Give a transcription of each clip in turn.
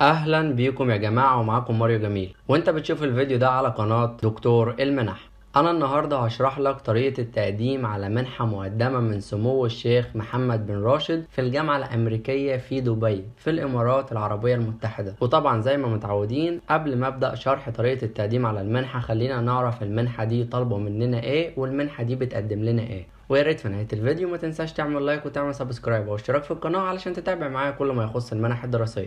اهلا بيكم يا جماعه ومعاكم ماريو جميل وانت بتشوف الفيديو ده على قناه دكتور المنح انا النهارده هشرح لك طريقه التقديم على منحه مقدمه من سمو الشيخ محمد بن راشد في الجامعه الامريكيه في دبي في الامارات العربيه المتحده وطبعا زي ما متعودين قبل ما ابدا شرح طريقه التقديم على المنحه خلينا نعرف المنحه دي طالبه مننا ايه والمنحه دي بتقدم لنا ايه ويا ريت في نهايه الفيديو ما تنساش تعمل لايك وتعمل سبسكرايب واشتراك في القناه علشان تتابع معايا كل ما يخص المنح الدراسيه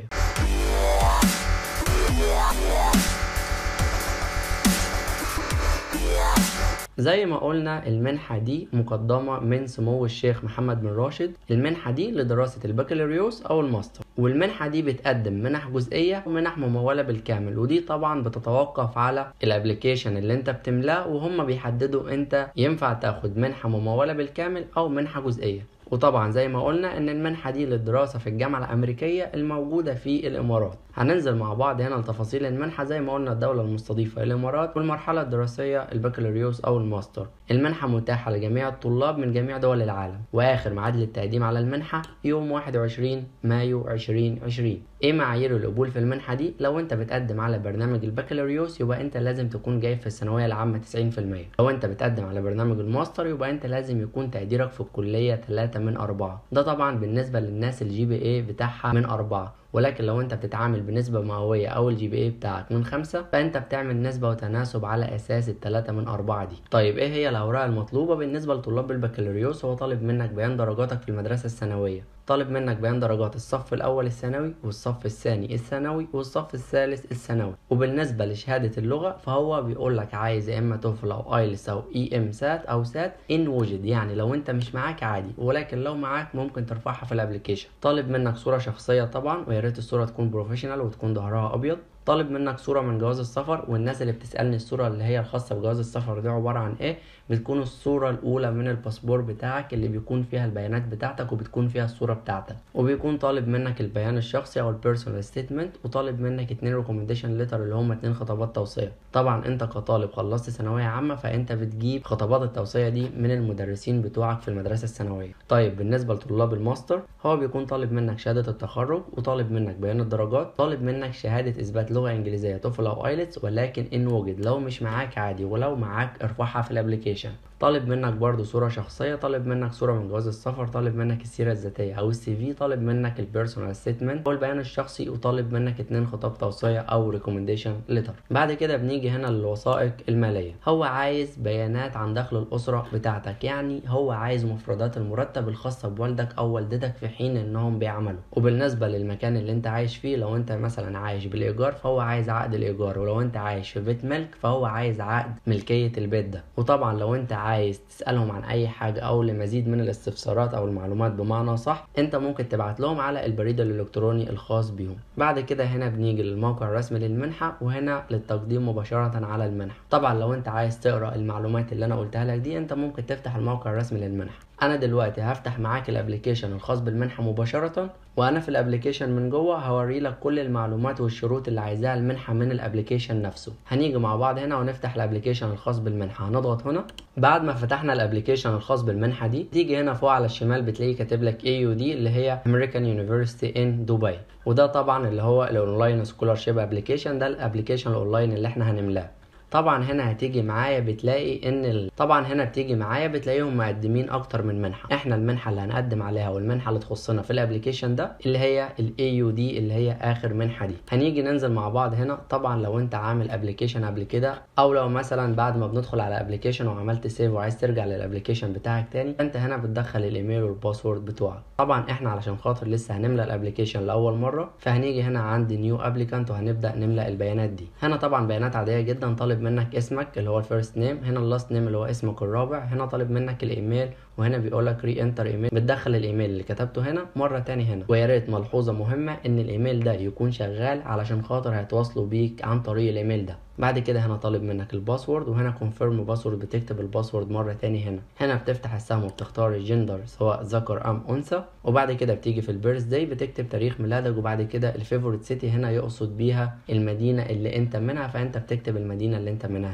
زي ما قلنا المنحة دي مقدمة من سمو الشيخ محمد بن راشد المنحة دي لدراسة البكالوريوس أو الماستر والمنحة دي بتقدم منح جزئية ومنح ممولة بالكامل ودي طبعا بتتوقف على الابليكيشن اللي انت بتملاه وهم بيحددوا انت ينفع تاخد منحة ممولة بالكامل أو منحة جزئية وطبعا زي ما قلنا ان المنحة دي للدراسة في الجامعة الامريكية الموجودة في الامارات هننزل مع بعض هنا لتفاصيل المنحة زي ما قلنا الدولة المستضيفة الامارات والمرحلة الدراسية البكالوريوس او الماستر المنحة متاحة لجميع الطلاب من جميع دول العالم واخر ميعاد للتقديم على المنحة يوم 21 مايو 2020 ايه معايير القبول في المنحة دي لو انت بتقدم على برنامج البكالوريوس يبقى انت لازم تكون جايب في الثانوية العامة 90% لو انت بتقدم على برنامج الماستر يبقى انت لازم يكون تقديرك في الكلية 3 من 4 ده طبعا بالنسبة للناس الجي بي اي بتاعها من 4 ولكن لو انت بتتعامل بنسبة مئوية او الجي بي اي بتاعك من خمسة فانت بتعمل نسبة وتناسب على اساس التلاتة من اربعة دي طيب ايه هي الاوراق المطلوبة بالنسبة لطلاب البكالوريوس هو طالب منك بيان درجاتك في المدرسة الثانوية طالب منك بيان درجات الصف الاول الثانوي والصف الثاني الثانوي والصف الثالث الثانوي وبالنسبه لشهاده اللغه فهو بيقول لك عايز يا اما توفل او ايلس او اي ام سات او سات ان وجد يعني لو انت مش معاك عادي ولكن لو معاك ممكن ترفعها في الابلكيشن طالب منك صوره شخصيه طبعا ويا ريت الصوره تكون بروفيشنال وتكون ظهرها ابيض طالب منك صوره من جواز السفر والناس اللي بتسالني الصوره اللي هي الخاصه بجواز السفر دي عباره عن ايه بتكون الصوره الاولى من الباسبور بتاعك اللي بيكون فيها البيانات بتاعتك وبتكون فيها الصوره بتاعتك وبيكون طالب منك البيان الشخصي او البيرسونال ستيتمنت وطالب منك اتنين ريكومنديشن ليتر اللي هم اتنين خطابات توصيه طبعا انت كطالب خلصت ثانويه عامه فانت بتجيب خطابات التوصيه دي من المدرسين بتوعك في المدرسه الثانويه طيب بالنسبه لطلاب الماستر هو بيكون طالب منك شهاده التخرج وطالب منك بيان الدرجات طالب منك شهاده اثبات لغه انجليزيه توفل او ايلتس ولكن ان وجد لو مش معاك عادي ولو معاك ارفعها في الابلكيشن طالب منك برضو صورة شخصية طالب منك صورة من جواز السفر طالب منك السيرة الذاتية أو السي في طالب منك البيرسونال ستيتمنت والبيان الشخصي وطالب منك اتنين خطاب توصية أو ريكومنديشن ليتر بعد كده بنيجي هنا للوثائق المالية هو عايز بيانات عن دخل الأسرة بتاعتك يعني هو عايز مفردات المرتب الخاصة بوالدك أو والدتك في حين إنهم بيعملوا وبالنسبة للمكان اللي أنت عايش فيه لو أنت مثلا عايش بالإيجار فهو عايز عقد الإيجار ولو أنت عايش في بيت ملك فهو عايز عقد ملكية البيت ده وطبعا لو أنت عايز تسألهم عن أي حاجة أو لمزيد من الاستفسارات أو المعلومات بمعنى صح أنت ممكن تبعت لهم على البريد الإلكتروني الخاص بيهم بعد كده هنا بنيجي للموقع الرسمي للمنحة وهنا للتقديم مباشرة على المنحة طبعا لو أنت عايز تقرأ المعلومات اللي أنا قلتها لك دي أنت ممكن تفتح الموقع الرسمي للمنحة انا دلوقتي هفتح معاك الابلكيشن الخاص بالمنحه مباشره وانا في الابلكيشن من جوه هوري لك كل المعلومات والشروط اللي عايزاها المنحه من الابلكيشن نفسه هنيجي مع بعض هنا ونفتح الابلكيشن الخاص بالمنحه هنضغط هنا بعد ما فتحنا الابلكيشن الخاص بالمنحه دي تيجي هنا فوق على الشمال بتلاقي كاتب لك اي يو دي اللي هي امريكان يونيفرسيتي ان دبي وده طبعا اللي هو الاونلاين سكولارشيب ابلكيشن ده الابلكيشن الاونلاين اللي احنا هنملاه طبعا هنا هتيجي معايا بتلاقي ان ال... طبعا هنا بتيجي معايا بتلاقيهم مقدمين اكتر من منحه احنا المنحه اللي هنقدم عليها والمنحه اللي تخصنا في الابلكيشن ده اللي هي الاي يو دي اللي هي اخر منحه دي هنيجي ننزل مع بعض هنا طبعا لو انت عامل ابلكيشن قبل كده او لو مثلا بعد ما بندخل على ابلكيشن وعملت سيف وعايز ترجع للابلكيشن بتاعك تاني انت هنا بتدخل الايميل والباسورد بتوعك طبعا احنا علشان خاطر لسه هنملى الابلكيشن لاول مره فهنيجي هنا عند نيو ابليكانت وهنبدا نملى البيانات دي هنا طبعا بيانات عاديه جدا طالب منك اسمك اللي هو الفيرست نيم هنا اللاست نيم اللي هو اسمك الرابع هنا طالب منك الايميل وهنا بيقول لك ري انتر ايميل بتدخل الايميل اللي كتبته هنا مره تاني هنا ويا ريت ملحوظه مهمه ان الايميل ده يكون شغال علشان خاطر هيتواصلوا بيك عن طريق الايميل ده بعد كده هنا طالب منك الباسورد وهنا كونفيرم باسورد بتكتب الباسورد مره تاني هنا هنا بتفتح السهم وبتختار الجندر سواء ذكر ام انثى وبعد كده بتيجي في البيرث داي بتكتب تاريخ ميلادك وبعد كده الفيفوريت سيتي هنا يقصد بيها المدينه اللي انت منها فانت بتكتب المدينه اللي انت منها هنا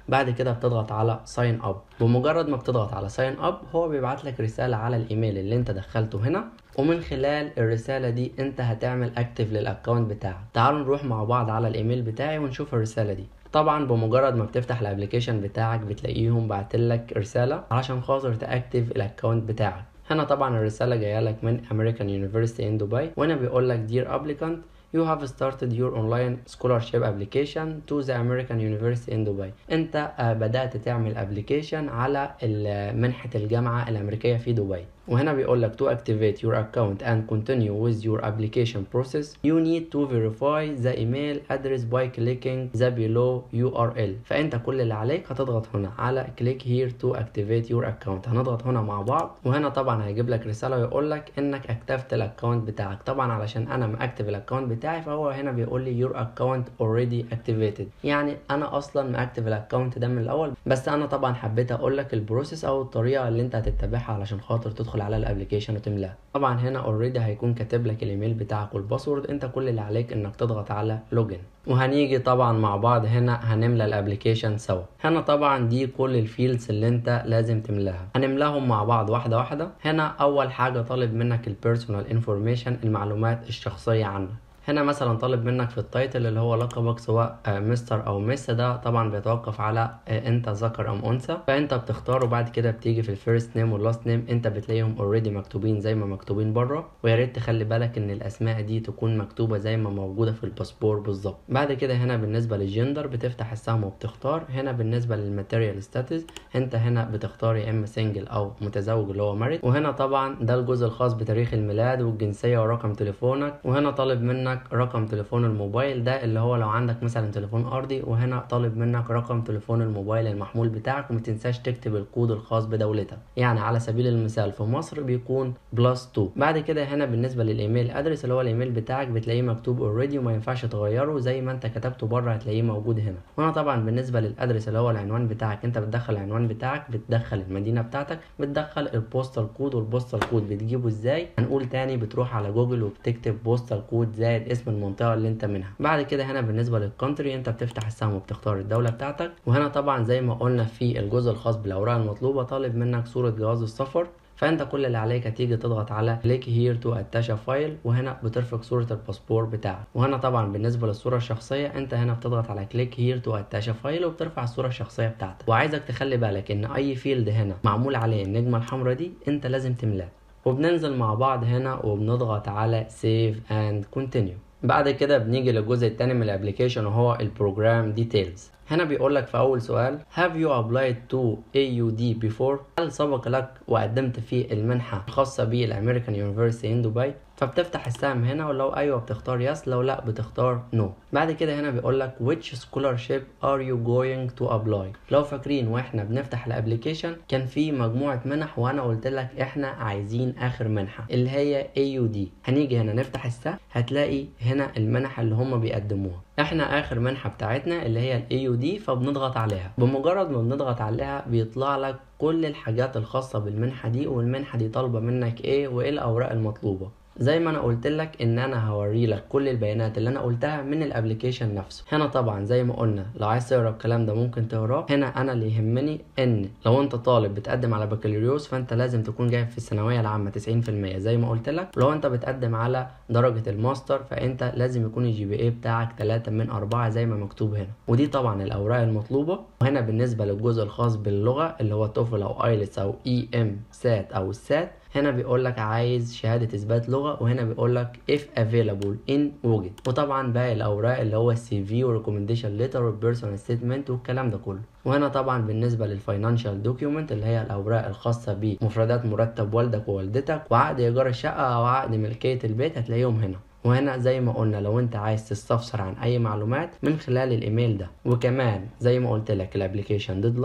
بعد كده بتضغط على ساين اب بمجرد ما بتضغط على ساين اب هو بيبعت لك رساله على الايميل اللي انت دخلته هنا ومن خلال الرسالة دي انت هتعمل اكتف للاكونت بتاعك تعالوا نروح مع بعض على الايميل بتاعي ونشوف الرسالة دي طبعا بمجرد ما بتفتح الابليكيشن بتاعك بتلاقيهم بعتلك رسالة علشان خاطر تاكتف الاكونت بتاعك هنا طبعا الرسالة جاية لك من American University in Dubai وهنا بيقول لك Dear applicant You have started your online scholarship application to the American University in Dubai. انت بدأت تعمل application على منحة الجامعة الأمريكية في دبي. وهنا بيقول لك to activate your account and continue with your application process you need to verify the email address by clicking the below URL فانت كل اللي عليك هتضغط هنا على click here to activate your account هنضغط هنا مع بعض وهنا طبعا هيجيب لك رسالة ويقول لك انك اكتفت الاكونت بتاعك طبعا علشان انا ماكتف الاكونت بتاعي فهو هنا بيقول لي your account already activated يعني انا اصلا ماكتف الاكونت ده من الاول بس انا طبعا حبيت اقول لك البروسيس او الطريقة اللي انت هتتبعها علشان خاطر تدخل تدخل على الابلكيشن وتملاه طبعا هنا اوريدي هيكون كاتب لك الايميل بتاعك والباسورد انت كل اللي عليك انك تضغط على لوجن وهنيجي طبعا مع بعض هنا هنملى الابلكيشن سوا هنا طبعا دي كل الفيلدز اللي انت لازم تملاها هنملاهم مع بعض واحده واحده هنا اول حاجه طالب منك البيرسونال انفورميشن المعلومات الشخصيه عنك هنا مثلا طالب منك في التايتل اللي هو لقبك سواء مستر او مس ده طبعا بيتوقف على انت ذكر ام انثى فانت بتختاره بعد كده بتيجي في الفيرست نيم واللاست نيم انت بتلاقيهم اوريدي مكتوبين زي ما مكتوبين بره ويا ريت تخلي بالك ان الاسماء دي تكون مكتوبه زي ما موجوده في الباسبور بالظبط بعد كده هنا بالنسبه للجندر بتفتح السهم وبتختار هنا بالنسبه للماتيريال ستاتس انت هنا بتختار يا اما سنجل او متزوج اللي هو ماريد وهنا طبعا ده الجزء الخاص بتاريخ الميلاد والجنسيه ورقم تليفونك وهنا طالب منك منك رقم تليفون الموبايل ده اللي هو لو عندك مثلا تليفون ارضي وهنا طالب منك رقم تليفون الموبايل المحمول بتاعك وما تنساش تكتب الكود الخاص بدولتك يعني على سبيل المثال في مصر بيكون بلس 2 بعد كده هنا بالنسبه للايميل ادرس اللي هو الايميل بتاعك بتلاقيه مكتوب اوريدي وما ينفعش تغيره زي ما انت كتبته بره هتلاقيه موجود هنا وهنا طبعا بالنسبه للادرس اللي هو العنوان بتاعك انت بتدخل العنوان بتاعك بتدخل المدينه بتاعتك بتدخل البوستال كود والبوستال كود بتجيبه ازاي هنقول تاني بتروح على جوجل وبتكتب بوستال كود زائد اسم المنطقه اللي انت منها بعد كده هنا بالنسبه للكونتري انت بتفتح السهم وبتختار الدوله بتاعتك وهنا طبعا زي ما قلنا في الجزء الخاص بالاوراق المطلوبه طالب منك صوره جواز السفر فانت كل اللي عليك هتيجي تضغط على كليك هير تو اتاش فايل وهنا بترفق صوره الباسبور بتاعك وهنا طبعا بالنسبه للصوره الشخصيه انت هنا بتضغط على كليك هير تو اتاش فايل وبترفع الصوره الشخصيه بتاعتك وعايزك تخلي بالك ان اي فيلد هنا معمول عليه النجمه الحمراء دي انت لازم تملاه وبننزل مع بعض هنا وبنضغط على سيف اند كونتينيو بعد كده بنيجي للجزء التاني من الابليكيشن وهو البروجرام ديتيلز هنا بيقول لك في اول سؤال have you applied to AUD before هل سبق لك وقدمت في المنحة الخاصة بالامريكان يونيفرسيتي ان دبي فبتفتح السهم هنا ولو ايوه بتختار يس لو لا بتختار نو no. بعد كده هنا بيقول لك which scholarship are you going to apply لو فاكرين واحنا بنفتح الابليكيشن كان في مجموعه منح وانا قلت لك احنا عايزين اخر منحه اللي هي AUD هنيجي هنا نفتح السهم هتلاقي هنا المنح اللي هم بيقدموها احنا اخر منحه بتاعتنا اللي هي الاي دي فبنضغط عليها بمجرد ما بنضغط عليها بيطلع لك كل الحاجات الخاصه بالمنحه دي والمنحه دي طالبه منك ايه وايه الاوراق المطلوبه زي ما انا قلت لك ان انا هوري لك كل البيانات اللي انا قلتها من الابلكيشن نفسه هنا طبعا زي ما قلنا لو عايز تقرا الكلام ده ممكن تقراه هنا انا اللي يهمني ان لو انت طالب بتقدم على بكالوريوس فانت لازم تكون جايب في الثانويه العامه 90% زي ما قلت لك ولو انت بتقدم على درجه الماستر فانت لازم يكون الجي بي اي بتاعك 3 من 4 زي ما مكتوب هنا ودي طبعا الاوراق المطلوبه وهنا بالنسبه للجزء الخاص باللغه اللي هو توفل او ايلتس او اي ام سات او السات هنا بيقول لك عايز شهاده اثبات لغه وهنا بيقول لك if available in وجد وطبعا باقي الاوراق اللي هو السي في والريكومنديشن ليتر والبيرسونال ستيتمنت والكلام ده كله وهنا طبعا بالنسبه للفاينانشال دوكيومنت اللي هي الاوراق الخاصه بمفردات مرتب والدك ووالدتك وعقد ايجار الشقه او عقد ملكيه البيت هتلاقيهم هنا وهنا زي ما قلنا لو انت عايز تستفسر عن اي معلومات من خلال الايميل ده وكمان زي ما قلت لك الابلكيشن ديدلاين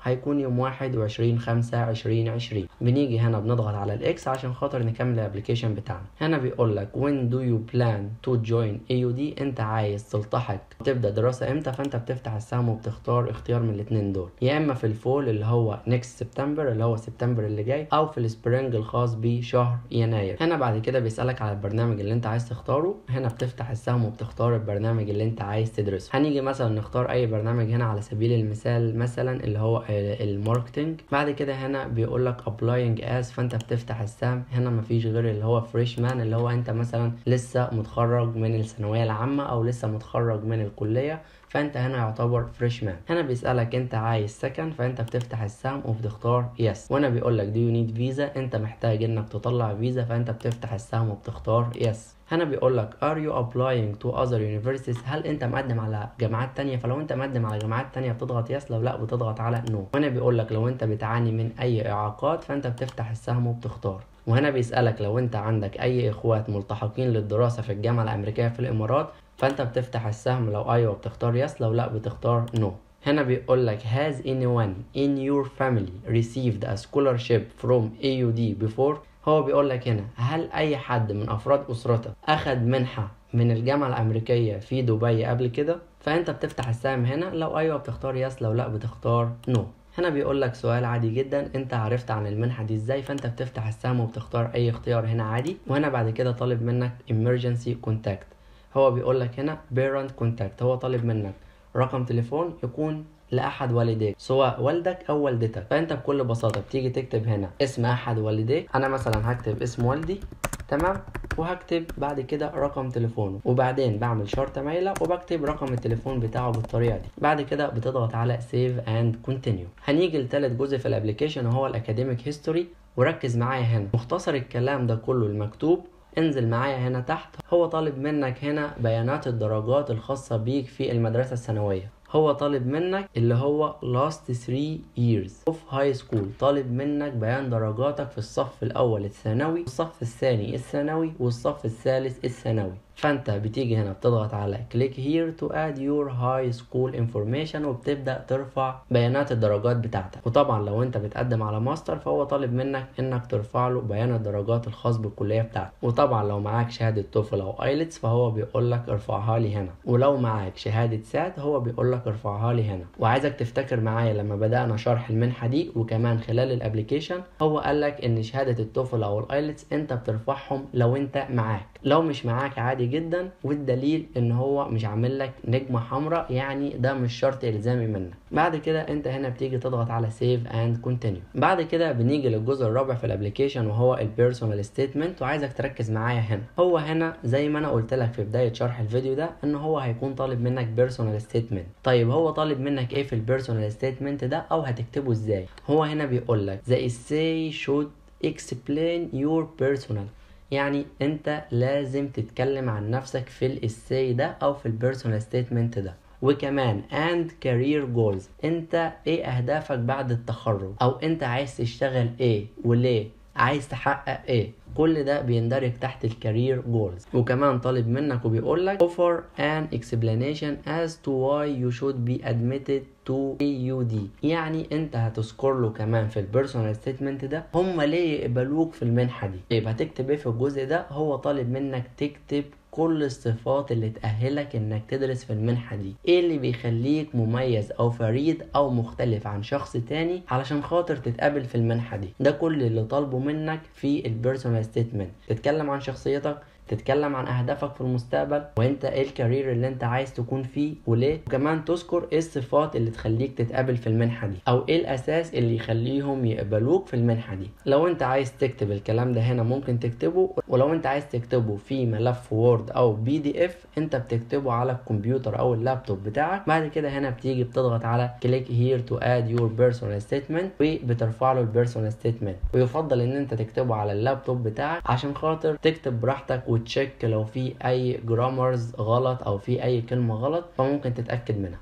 هيكون يوم واحد وعشرين خمسة عشرين عشرين بنيجي هنا بنضغط على الاكس عشان خاطر نكمل الابلكيشن بتاعنا هنا بيقول لك when do you plan to join AUD انت عايز تلتحق وتبدا دراسه امتى فانت بتفتح السهم وبتختار اختيار من الاثنين دول يا اما في الفول اللي هو next سبتمبر اللي هو سبتمبر اللي جاي او في السبرينج الخاص بشهر يناير هنا بعد كده بيسالك على البرنامج اللي انت عايز تختاره هنا بتفتح السهم وبتختار البرنامج اللي انت عايز تدرسه هنيجي مثلا نختار اي برنامج هنا على سبيل المثال مثلا اللي هو الماركتنج بعد كده هنا بيقول لك ابلاينج از فانت بتفتح السهم هنا مفيش غير اللي هو فريش مان اللي هو انت مثلا لسه متخرج من الثانويه العامه او لسه متخرج من الكليه فانت هنا يعتبر فريش مان هنا بيسالك انت عايز سكن فانت بتفتح السهم وبتختار يس وهنا بيقول لك دو يو نيد فيزا انت محتاج انك تطلع فيزا فانت بتفتح السهم وبتختار يس هنا بيقول لك are you applying to other universities هل انت مقدم على جامعات تانية فلو انت مقدم على جامعات تانية بتضغط يس لو لا بتضغط على نو no. هنا بيقول لك لو انت بتعاني من اي اعاقات فانت بتفتح السهم وبتختار وهنا بيسألك لو انت عندك اي اخوات ملتحقين للدراسة في الجامعة الامريكية في الامارات فانت بتفتح السهم لو ايوه بتختار يس لو لا بتختار نو no. هنا بيقول لك has anyone in your family received a scholarship from AUD before هو بيقول لك هنا هل اي حد من افراد اسرتك اخد منحة من الجامعة الامريكية في دبي قبل كده فانت بتفتح السهم هنا لو ايوه بتختار يس لو لا بتختار نو no. هنا بيقول لك سؤال عادي جدا انت عرفت عن المنحة دي ازاي فانت بتفتح السهم وبتختار اي اختيار هنا عادي وهنا بعد كده طالب منك emergency contact هو بيقول لك هنا parent contact هو طالب منك رقم تليفون يكون لاحد والديك سواء والدك او والدتك فانت بكل بساطه بتيجي تكتب هنا اسم احد والديك انا مثلا هكتب اسم والدي تمام وهكتب بعد كده رقم تليفونه وبعدين بعمل شرطه مايله وبكتب رقم التليفون بتاعه بالطريقه دي بعد كده بتضغط على سيف اند كونتينيو هنيجي لتالت جزء في الابلكيشن وهو الاكاديميك هيستوري وركز معايا هنا مختصر الكلام ده كله المكتوب انزل معايا هنا تحت هو طالب منك هنا بيانات الدرجات الخاصة بيك في المدرسة الثانوية هو طالب منك اللي هو last 3 years of high school طالب منك بيان درجاتك في الصف الأول الثانوي والصف الثاني الثانوي والصف الثالث الثانوي فانت بتيجي هنا بتضغط على click here to add your high school information وبتبدأ ترفع بيانات الدرجات بتاعتك وطبعا لو انت بتقدم على ماستر فهو طالب منك انك ترفع له بيان الدرجات الخاص بالكلية بتاعتك وطبعا لو معاك شهادة توفل او ايلتس فهو بيقول لك ارفعها لي هنا ولو معاك شهادة سات هو بيقول لك ارفعها لي هنا وعايزك تفتكر معايا لما بدأنا شرح المنحة دي وكمان خلال الابليكيشن هو قال لك ان شهادة التوفل او الايلتس انت بترفعهم لو انت معاك لو مش معاك عادي جدا والدليل ان هو مش عامل لك نجمه حمراء يعني ده مش شرط الزامي منك بعد كده انت هنا بتيجي تضغط على سيف اند كونتينيو بعد كده بنيجي للجزء الرابع في الابلكيشن وهو البيرسونال ستيتمنت وعايزك تركز معايا هنا هو هنا زي ما انا قلت لك في بدايه شرح الفيديو ده ان هو هيكون طالب منك بيرسونال ستيتمنت طيب هو طالب منك ايه في البيرسونال ستيتمنت ده او هتكتبه ازاي هو هنا بيقول لك the essay should explain your personal يعني انت لازم تتكلم عن نفسك في الاساي ده او في البيرسونال ستيتمنت ده وكمان and career goals انت ايه اهدافك بعد التخرج او انت عايز تشتغل ايه وليه عايز تحقق ايه كل ده بيندرج تحت الكارير جولز وكمان طالب منك وبيقول لك offer an explanation as to why you should be admitted to AUD يعني انت هتذكر له كمان في البيرسونال ستيتمنت ده هم ليه يقبلوك في المنحه دي طيب هتكتب ايه في الجزء ده هو طالب منك تكتب كل الصفات اللي تأهلك انك تدرس في المنحة دي ايه اللي بيخليك مميز او فريد او مختلف عن شخص تاني علشان خاطر تتقابل في المنحة دي ده كل اللي طالبه منك في البيرسونال ستيتمنت تتكلم عن شخصيتك تتكلم عن اهدافك في المستقبل وانت ايه الكارير اللي انت عايز تكون فيه وليه وكمان تذكر ايه الصفات اللي تخليك تتقابل في المنحه دي او ايه الاساس اللي يخليهم يقبلوك في المنحه دي لو انت عايز تكتب الكلام ده هنا ممكن تكتبه ولو انت عايز تكتبه في ملف وورد او بي دي اف انت بتكتبه على الكمبيوتر او اللابتوب بتاعك بعد كده هنا بتيجي بتضغط على كليك هير تو اد يور بيرسونال ستيتمنت وبترفع له البيرسونال ستيتمنت ويفضل ان انت تكتبه على اللابتوب بتاعك عشان خاطر تكتب براحتك وتشيك لو في اي جرامرز غلط او في اي كلمه غلط فممكن تتاكد منها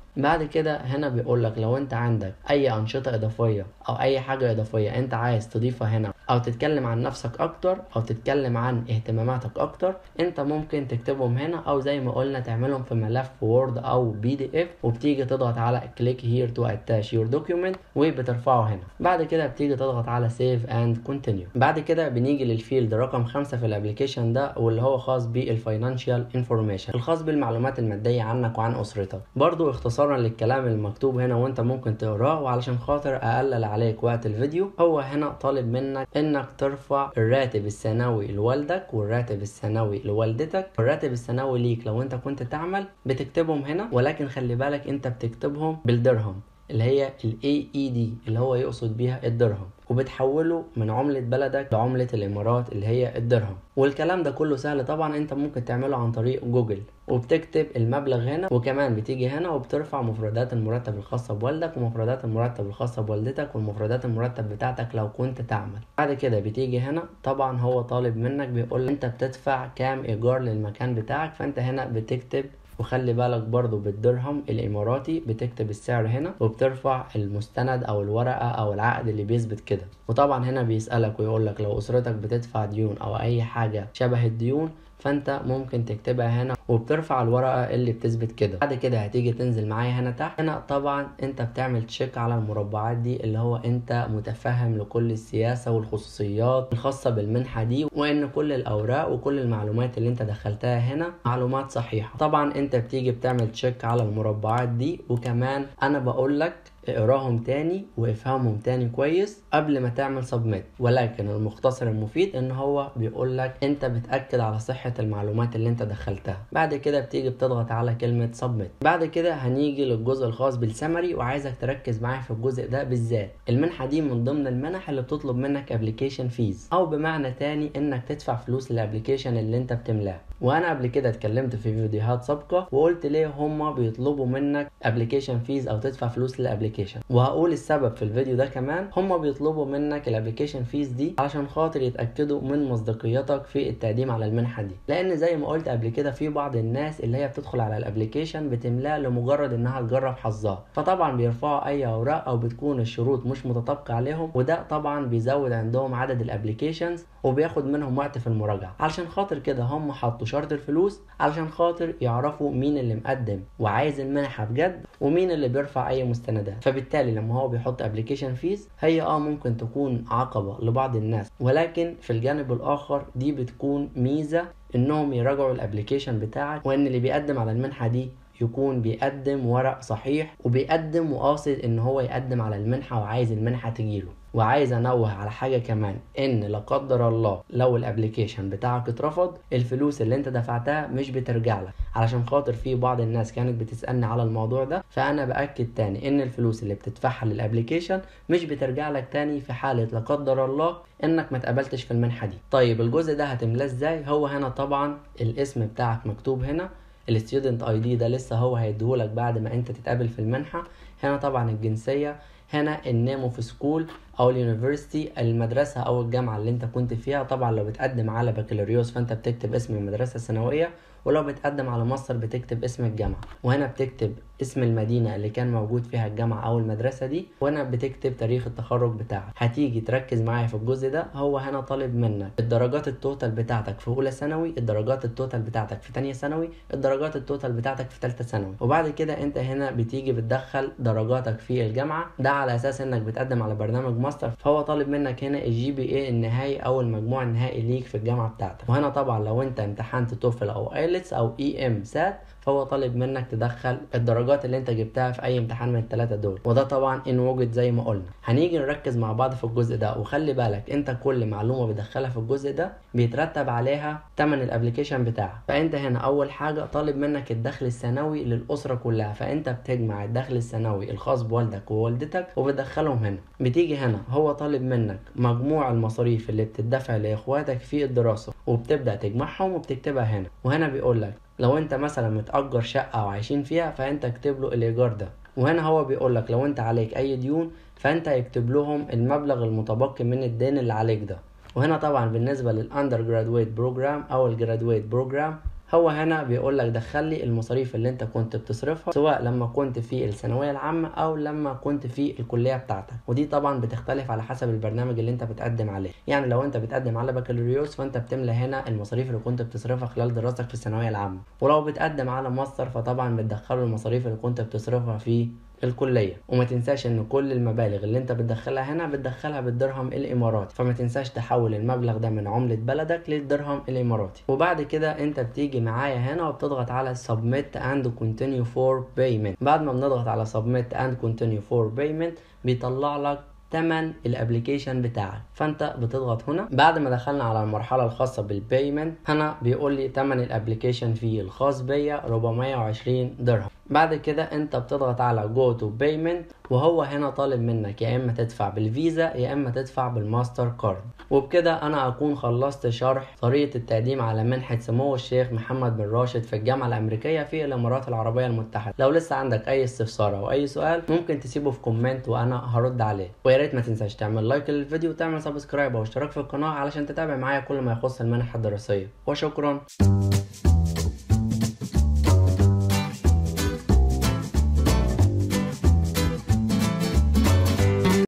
بعد كده هنا بيقول لك لو انت عندك اي انشطه اضافيه او اي حاجه اضافيه انت عايز تضيفها هنا او تتكلم عن نفسك اكتر او تتكلم عن اهتماماتك اكتر انت ممكن تكتبهم هنا او زي ما قلنا تعملهم في ملف وورد او بي دي اف وبتيجي تضغط على كليك هير تو اتاش يور دوكيومنت وبترفعه هنا بعد كده بتيجي تضغط على سيف اند كونتينيو بعد كده بنيجي للفيلد رقم خمسة في الابلكيشن ده واللي هو خاص بالفاينانشال انفورميشن الخاص بالمعلومات الماديه عنك وعن اسرتك برضو اختصارا للكلام المكتوب هنا وانت ممكن تقراه وعلشان خاطر اقلل عليك وقت الفيديو هو هنا طالب منك انك ترفع الراتب السنوي لوالدك والراتب السنوي لوالدتك والراتب السنوي ليك لو انت كنت تعمل بتكتبهم هنا ولكن خلي بالك انت بتكتبهم بالدرهم اللي هي ال AED اللي هو يقصد بيها الدرهم وبتحوله من عملة بلدك لعملة الإمارات اللي هي الدرهم والكلام ده كله سهل طبعا انت ممكن تعمله عن طريق جوجل وبتكتب المبلغ هنا وكمان بتيجي هنا وبترفع مفردات المرتب الخاصة بوالدك ومفردات المرتب الخاصة بوالدتك والمفردات المرتب بتاعتك لو كنت تعمل بعد كده بتيجي هنا طبعا هو طالب منك بيقول انت بتدفع كام ايجار للمكان بتاعك فانت هنا بتكتب وخلي بالك برضو بالدرهم الاماراتي بتكتب السعر هنا وبترفع المستند او الورقه او العقد اللي بيثبت كده وطبعا هنا بيسالك ويقول لك لو اسرتك بتدفع ديون او اي حاجه شبه الديون فانت ممكن تكتبها هنا وبترفع الورقه اللي بتثبت كده بعد كده هتيجي تنزل معايا هنا تحت هنا طبعا انت بتعمل تشيك على المربعات دي اللي هو انت متفهم لكل السياسه والخصوصيات الخاصه بالمنحه دي وان كل الاوراق وكل المعلومات اللي انت دخلتها هنا معلومات صحيحه طبعا انت بتيجي بتعمل تشيك على المربعات دي وكمان انا بقول لك اقراهم تاني وافهمهم تاني كويس قبل ما تعمل سبميت ولكن المختصر المفيد ان هو بيقول لك انت بتاكد على صحه المعلومات اللي انت دخلتها بعد كده بتيجي بتضغط على كلمه سبميت بعد كده هنيجي للجزء الخاص بالسمري وعايزك تركز معايا في الجزء ده بالذات المنحه دي من ضمن المنح اللي بتطلب منك ابلكيشن فيز او بمعنى تاني انك تدفع فلوس للابلكيشن اللي انت بتملاه وانا قبل كده اتكلمت في فيديوهات سابقه وقلت ليه هما بيطلبوا منك ابلكيشن فيز او تدفع فلوس للابلكيشن وهقول السبب في الفيديو ده كمان هما بيطلبوا منك الابلكيشن فيز دي عشان خاطر يتاكدوا من مصداقيتك في التقديم على المنحه دي لان زي ما قلت قبل كده في بعض الناس اللي هي بتدخل على الابلكيشن بتملاه لمجرد انها تجرب حظها فطبعا بيرفعوا اي اوراق او بتكون الشروط مش متطابقه عليهم وده طبعا بيزود عندهم عدد الابلكيشنز وبياخد منهم وقت في المراجعه علشان خاطر كده هم حطوا شرط الفلوس علشان خاطر يعرفوا مين اللي مقدم وعايز المنحه بجد ومين اللي بيرفع اي مستندات فبالتالي لما هو بيحط ابلكيشن فيز هي اه ممكن تكون عقبه لبعض الناس ولكن في الجانب الاخر دي بتكون ميزه انهم يراجعوا الابلكيشن بتاعك وان اللي بيقدم على المنحه دي يكون بيقدم ورق صحيح وبيقدم وقاصد ان هو يقدم على المنحه وعايز المنحه تجيله وعايز انوه على حاجه كمان ان لا قدر الله لو الابلكيشن بتاعك اترفض الفلوس اللي انت دفعتها مش بترجع لك علشان خاطر في بعض الناس كانت بتسالني على الموضوع ده فانا باكد تاني ان الفلوس اللي بتدفعها للابلكيشن مش بترجع لك تاني في حاله لا قدر الله انك ما اتقبلتش في المنحه دي طيب الجزء ده هتملاه ازاي هو هنا طبعا الاسم بتاعك مكتوب هنا الستودنت اي دي ده لسه هو هيديهولك بعد ما انت تتقابل في المنحه هنا طبعا الجنسيه هنا النامو في سكول او اليونيفرسيتي المدرسه او الجامعه اللي انت كنت فيها طبعا لو بتقدم على بكالوريوس فانت بتكتب اسم المدرسه الثانويه ولو بتقدم على ماستر بتكتب اسم الجامعه وهنا بتكتب اسم المدينه اللي كان موجود فيها الجامعه او المدرسه دي وهنا بتكتب تاريخ التخرج بتاعك هتيجي تركز معايا في الجزء ده هو هنا طالب منك الدرجات التوتال بتاعتك في اولى ثانوي الدرجات التوتال بتاعتك في تانية ثانوي الدرجات التوتال بتاعتك في ثالثه ثانوي وبعد كده انت هنا بتيجي بتدخل درجاتك في الجامعه ده على اساس انك بتقدم على برنامج ماستر فهو طالب منك هنا الجي بي اي النهائي او المجموع النهائي ليك في الجامعه بتاعتك وهنا طبعا لو انت امتحنت توفل او ايلتس او اي ام سات فهو طالب منك تدخل الدرجات اللي انت جبتها في اي امتحان من الثلاثه دول وده طبعا ان وجد زي ما قلنا هنيجي نركز مع بعض في الجزء ده وخلي بالك انت كل معلومه بتدخلها في الجزء ده بيترتب عليها ثمن الابلكيشن بتاعك فانت هنا اول حاجه طالب منك الدخل السنوي للاسره كلها فانت بتجمع الدخل السنوي الخاص بوالدك ووالدتك وبتدخلهم هنا بتيجي هنا هو طالب منك مجموع المصاريف اللي بتدفع لاخواتك في الدراسه وبتبدا تجمعهم وبتكتبها هنا وهنا بيقول لك لو انت مثلا متأجر شقة او عايشين فيها فانت اكتب له الايجار ده وهنا هو بيقول لك لو انت عليك اي ديون فانت يكتب لهم المبلغ المتبقي من الدين اللي عليك ده وهنا طبعا بالنسبة للاندر جرادويت بروجرام او الجرادويت بروجرام هو هنا بيقول لك دخل لي المصاريف اللي انت كنت بتصرفها سواء لما كنت في الثانويه العامه او لما كنت في الكليه بتاعتك ودي طبعا بتختلف على حسب البرنامج اللي انت بتقدم عليه يعني لو انت بتقدم على بكالوريوس فانت بتملى هنا المصاريف اللي كنت بتصرفها خلال دراستك في الثانويه العامه ولو بتقدم على ماستر فطبعا بتدخله المصاريف اللي كنت بتصرفها في الكليه وما تنساش ان كل المبالغ اللي انت بتدخلها هنا بتدخلها بالدرهم الاماراتي فما تنساش تحول المبلغ ده من عمله بلدك للدرهم الاماراتي وبعد كده انت بتيجي معايا هنا وبتضغط على submit and continue for payment بعد ما بنضغط على submit and continue for payment بيطلع لك تمن الابليكيشن بتاعك فانت بتضغط هنا بعد ما دخلنا على المرحله الخاصه بالبيمنت هنا بيقول لي تمن الابليكيشن فيه الخاص بيا 420 درهم بعد كده انت بتضغط على جو تو بيمنت وهو هنا طالب منك يا اما تدفع بالفيزا يا اما تدفع بالماستر كارد وبكده انا اكون خلصت شرح طريقه التقديم على منحه سمو الشيخ محمد بن راشد في الجامعه الامريكيه في الامارات العربيه المتحده لو لسه عندك اي استفسار او اي سؤال ممكن تسيبه في كومنت وانا هرد عليه ويا ريت ما تنساش تعمل لايك للفيديو وتعمل سبسكرايب او اشتراك في القناه علشان تتابع معايا كل ما يخص المنحه الدراسيه وشكرا